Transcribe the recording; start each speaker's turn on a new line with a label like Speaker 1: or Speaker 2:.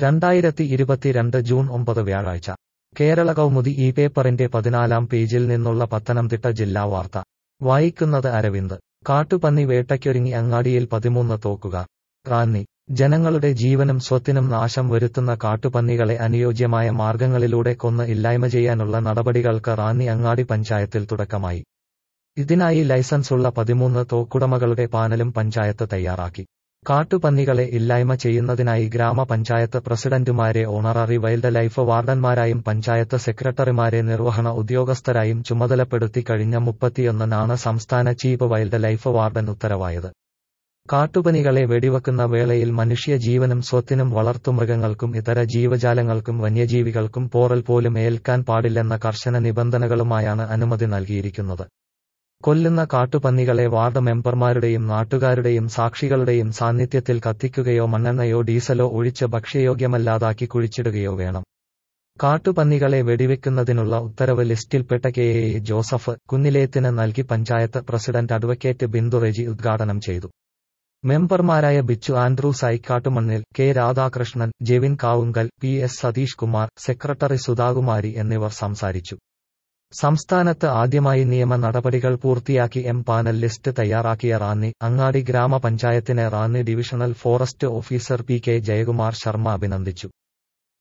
Speaker 1: രണ്ടായിരത്തി ഇരുപത്തിരണ്ട് ജൂൺ ഒമ്പത് വ്യാഴാഴ്ച കേരള കൗമുദി ഈ പേപ്പറിന്റെ പതിനാലാം പേജിൽ നിന്നുള്ള പത്തനംതിട്ട ജില്ലാ വാർത്ത വായിക്കുന്നത് അരവിന്ദ് കാട്ടുപന്നി വേട്ടയ്ക്കൊരുങ്ങി അങ്ങാടിയിൽ പതിമൂന്ന് തോക്കുകാർ റാന്നി ജനങ്ങളുടെ ജീവനും സ്വത്തിനും നാശം വരുത്തുന്ന കാട്ടുപന്നികളെ അനുയോജ്യമായ മാർഗങ്ങളിലൂടെ കൊന്ന് ഇല്ലായ്മ ചെയ്യാനുള്ള നടപടികൾക്ക് റാന്നി അങ്ങാടി പഞ്ചായത്തിൽ തുടക്കമായി ഇതിനായി ലൈസൻസുള്ള പതിമൂന്ന് തോക്കുടമകളുടെ പാനലും പഞ്ചായത്ത് തയ്യാറാക്കി കാട്ടുപന്നികളെ ഇല്ലായ്മ ചെയ്യുന്നതിനായി ഗ്രാമപഞ്ചായത്ത് പ്രസിഡന്റുമാരെ ഓണററി വൈൽഡ് ലൈഫ് വാർഡന്മാരായും പഞ്ചായത്ത് സെക്രട്ടറിമാരെ നിർവഹണ ഉദ്യോഗസ്ഥരായും ചുമതലപ്പെടുത്തി കഴിഞ്ഞ മുപ്പത്തിയൊന്നിനാണ് സംസ്ഥാന ചീഫ് വൈൽഡ് ലൈഫ് വാർഡൻ ഉത്തരവായത് കാട്ടുപനികളെ വെടിവെക്കുന്ന വേളയിൽ മനുഷ്യ ജീവനും സ്വത്തിനും വളർത്തുമൃഗങ്ങൾക്കും ഇതര ജീവജാലങ്ങൾക്കും വന്യജീവികൾക്കും പോറൽ പോലും ഏൽക്കാൻ പാടില്ലെന്ന കർശന നിബന്ധനകളുമായാണ് അനുമതി നൽകിയിരിക്കുന്നത് കൊല്ലുന്ന കാട്ടുപന്നികളെ വാർഡ് മെമ്പർമാരുടെയും നാട്ടുകാരുടെയും സാക്ഷികളുടെയും സാന്നിധ്യത്തിൽ കത്തിക്കുകയോ മണ്ണെണ്ണയോ ഡീസലോ ഒഴിച്ച് ഭക്ഷ്യയോഗ്യമല്ലാതാക്കി കുഴിച്ചിടുകയോ വേണം കാട്ടുപന്നികളെ വെടിവെക്കുന്നതിനുള്ള ഉത്തരവ് ലിസ്റ്റിൽപ്പെട്ട കെ എ ജോസഫ് കുന്നിലേത്തിന് നൽകി പഞ്ചായത്ത് പ്രസിഡന്റ് അഡ്വക്കേറ്റ് ബിന്ദു റെജി ഉദ്ഘാടനം ചെയ്തു മെമ്പർമാരായ Bichu Andrews Aikkattumannil K Radhakrishnan Jevin Kavungal P S Satheesh Kumar secretary Sudhakumari എന്നിവർ സംസാരിച്ചു സംസ്ഥാനത്ത് ആദ്യമായി നിയമ നടപടികൾ പൂർത്തിയാക്കി എം പാനൽ ലിസ്റ്റ് തയ്യാറാക്കിയ റാന്നി അങ്ങാടി ഗ്രാമപഞ്ചായത്തിനെ Ranni divisional forest officer P K Jayakumar Sharma അഭിനന്ദിച്ചു